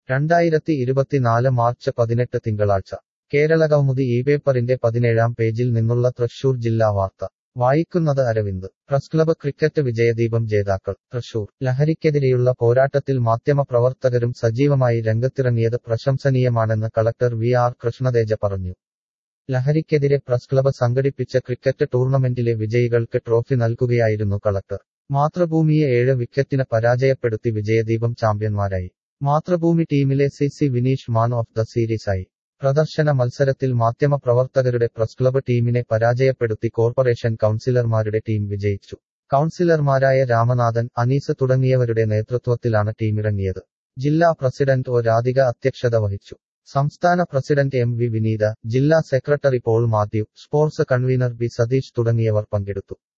രണ്ടായിരത്തി ഇരുപത്തിനാല് മാർച്ച് പതിനെട്ട് തിങ്കളാഴ്ച കേരള കൗമുദി ഈ പേപ്പറിന്റെ പതിനേഴാം പേജിൽ നിന്നുള്ള തൃശൂർ ജില്ലാ വാർത്ത വായിക്കുന്നത് Aravind press club cricket Vijayadeepam ജേതാക്കൾ തൃശൂർ ലഹരിക്കെതിരെയുള്ള പോരാട്ടത്തിൽ മാധ്യമപ്രവർത്തകരും സജീവമായി രംഗത്തിറങ്ങിയത് പ്രശംസനീയമാണെന്ന് കളക്ടർ വി ആർ കൃഷ്ണതേജ പറഞ്ഞു ലഹരിക്കെതിരെ പ്രസ് ക്ലബ് സംഘടിപ്പിച്ച ക്രിക്കറ്റ് ടൂർണമെന്റിലെ വിജയികൾക്ക് ട്രോഫി നൽകുകയായിരുന്നു കളക്ടർ മാതൃഭൂമിയെ ഏഴ് വിക്കറ്റിന് പരാജയപ്പെടുത്തി വിജയദീപം ചാമ്പ്യന്മാരായി മാതൃഭൂമി ടീമിലെ C C Vineesh man of the സീരീസായി പ്രദർശന മത്സരത്തിൽ മാധ്യമപ്രവർത്തകരുടെ പ്രസ് ക്ലബ് ടീമിനെ പരാജയപ്പെടുത്തി കോർപ്പറേഷൻ കൗൺസിലർമാരുടെ ടീം വിജയിച്ചു കൗൺസിലർമാരായ രാമനാഥൻ അനീസ് തുടങ്ങിയവരുടെ നേതൃത്വത്തിലാണ് ടീമിറങ്ങിയത് ജില്ലാ പ്രസിഡന്റ് ഒ രാധിക അധ്യക്ഷത വഹിച്ചു സംസ്ഥാന പ്രസിഡന്റ് എം വി വിനീത ജില്ലാ secretary Paul Mathew sports convener B Satheesh തുടങ്ങിയവർ പങ്കെടുത്തു